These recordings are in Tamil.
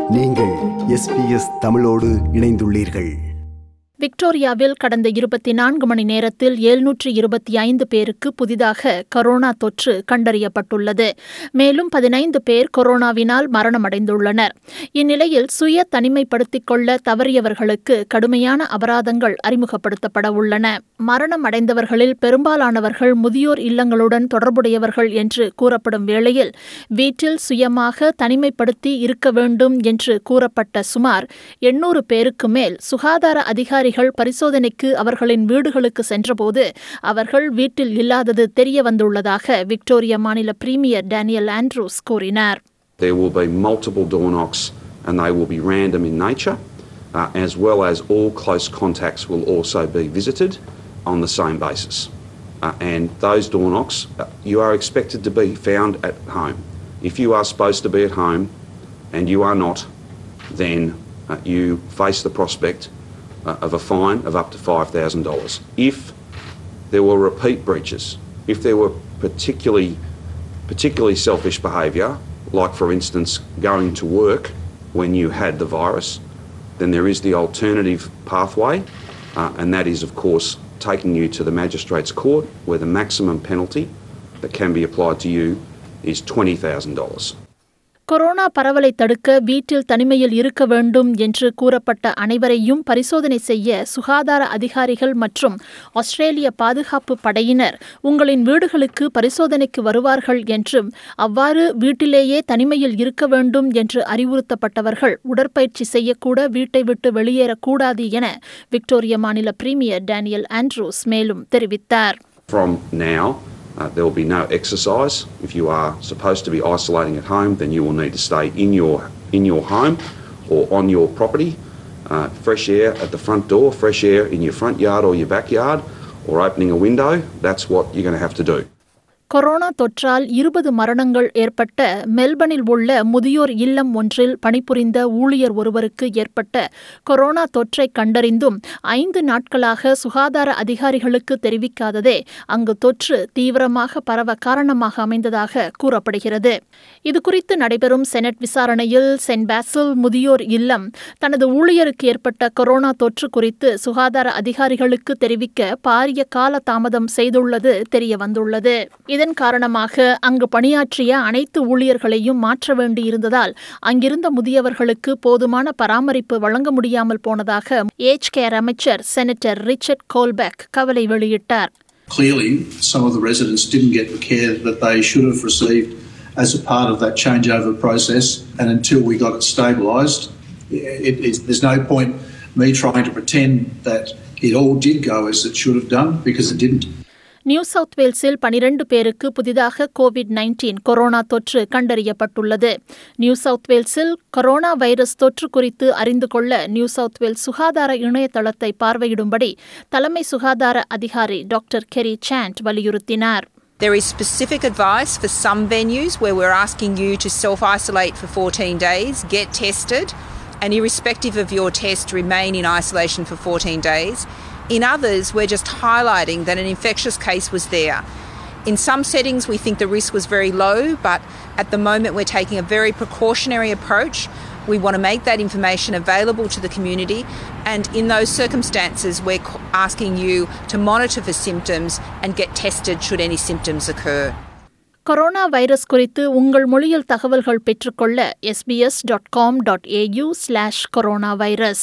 நீங்கள் எஸ்பிஎஸ் தமிழோடு இணைந்துள்ளீர்கள் விக்டோரியாவில் கடந்த இருபத்தி நான்கு மணி நேரத்தில் எழுநூற்று இருபத்தி ஐந்து பேருக்கு புதிதாக கொரோனா தொற்று கண்டறியப்பட்டுள்ளது மேலும் பதினைந்து பேர் கொரோனாவினால் மரணமடைந்துள்ளனர் இந்நிலையில் சுய தனிமைப்படுத்திக் கொள்ள தவறியவர்களுக்கு கடுமையான அபராதங்கள் அறிமுகப்படுத்தப்பட உள்ளன மரணம் அடைந்தவர்களில் பெரும்பாலானவர்கள் முதியோர் இல்லங்களுடன் தொடர்புடையவர்கள் என்று கூறப்படும் வேளையில் வீட்டில் சுயமாக தனிமைப்படுத்தி இருக்க வேண்டும் என்று கூறப்பட்ட சுமார் எண்ணூறு பேருக்கு மேல் சுகாதார அதிகாரிகள் பரிசோதனைக்கு அவர்களின் வீடுகளுக்கு சென்றபோது அவர்கள் வீட்டில் இல்லாதது தெரிய வந்துள்ளதாக விக்டோரியா மாநில பிரீமியர் டேனியல் ஆண்ட்ரூஸ் கூறினார் There will be multiple door knocks and they will be random in nature, uh, as well as all close contacts will also be visited on the same basis. Uh, and those door knocks, uh, you are expected to be found at home. If you are supposed to be at home and you are not, then uh, you face the prospect uh, of a fine of up to $5,000. If there were repeat breaches, if there were particularly particularly selfish behaviour, like for instance going to work when you had the virus, then there is the alternative pathway, uh, and that is, of course, taking you to the magistrate's court, where the maximum penalty that can be applied to you is $20,000. Corona பரவலை தடுக்க வீட்டில் தனிமையில் இருக்க வேண்டும் என்று கூறப்பட்ட அனைவரையும் பரிசோதனை செய்ய சுகாதார அதிகாரிகள் மற்றும் ஆஸ்திரேலிய பாதுகாப்பு படையினர் உங்களின் வீடுகளுக்கு பரிசோதனைக்கு வருவார்கள் என்றும் அவ்வாறு வீட்டிலேயே தனிமையில் இருக்க வேண்டும் என்று அறிவுறுத்தப்பட்டவர்கள் உடற்பயிற்சி செய்யக்கூட வீட்டை விட்டு வெளியேறக்கூடாது என விக்டோரியா மாநில பிரீமியர் டேனியல் ஆண்ட்ரூஸ் மேலும் தெரிவித்தார் From now, uh, there will be no exercise. If you are supposed to be isolating at home, then you will need to stay in your in your home or on your property. Uh, fresh air at the front door, fresh air in your front yard or your backyard, or opening a window. That's what you're going to have to do. Corona தொற்றால் இருபது மரணங்கள் ஏற்பட்ட மெல்பனில் உள்ள முதியோர் இல்லம் ஒன்றில் பணிபுரிந்த ஊழியர் ஒருவருக்கு ஏற்பட்ட கொரோனா தொற்றை கண்டறிந்தும் ஐந்து நாட்களாக சுகாதார அதிகாரிகளுக்கு தெரிவிக்காததே அங்கு தொற்று தீவிரமாக பரவ காரணமாக அமைந்ததாக கூறப்படுகிறது இதுகுறித்து நடைபெறும் செனட் விசாரணையில் சென்ட் பாசில் முதியோர் இல்லம் தனது ஊழியருக்கு ஏற்பட்ட கொரோனா தொற்று குறித்து சுகாதார அதிகாரிகளுக்கு தெரிவிக்க பாரிய கால தாமதம் செய்துள்ளது தெரிய வந்துள்ளது இதன் காரணமாக அங்கு பணியாற்றிய அனைத்து ஊழியர்களையும் மாற்ற வேண்டியிருந்ததால் அங்கிருந்த முதியவர்களுக்கு போதுமான பராமரிப்பு வழங்க முடியாமல் போனதாக ஏஜ் கேர் அமைச்சர் செனட்டர் ரிச்சர்ட் கோல்பேக் கவலை வெளியிட்டார் Clearly, some of the residents didn't get the care that they should have received as a part of that changeover process, and until we got it stabilised, it, it, there's no point me trying to pretend that it all did go as it should have done because it didn't. New South வேல்ஸில் பனிரெண்டு பேருக்கு புதிதாக கோவிட் நைன்டீன் கொரோனா தொற்று கண்டறியப்பட்டுள்ளது நியூ சவுத் வேல்ஸில் கொரோனா வைரஸ் தொற்று குறித்து அறிந்து கொள்ள நியூ சவுத் வேல்ஸ் சுகாதார இணையதளத்தை பார்வையிடும்படி தலைமை சுகாதார அதிகாரி டாக்டர் கெரி சாண்ட் வலியுறுத்தினார் There is specific advice for some venues where we're asking you to self isolate for 14 days, get tested, and irrespective of your test, remain in isolation for 14 days. In others, we're just highlighting that an infectious case was there. In some settings, we think the risk was very low, but at the moment, we're taking a very precautionary approach. We want to make that information available to the community, and in those circumstances, we're asking you to monitor for symptoms and get tested should any symptoms occur. Corona virus குறித்து உங்கள் மொழியில் தகவல்கள் பெற்றுக்கொள்ள SBS dot com dot AU slash corona virus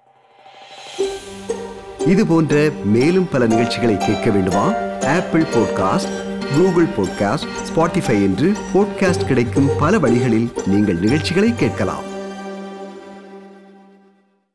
இது போன்ற மேலும் பல நிகழ்ச்சிகளை கேட்க வேண்டுமா Apple podcast Google podcast Spotify என்று பாட்காஸ்ட் கிடைக்கும் பல வழிகளில் நீங்கள் நிகழ்ச்சிகளை கேட்கலாம்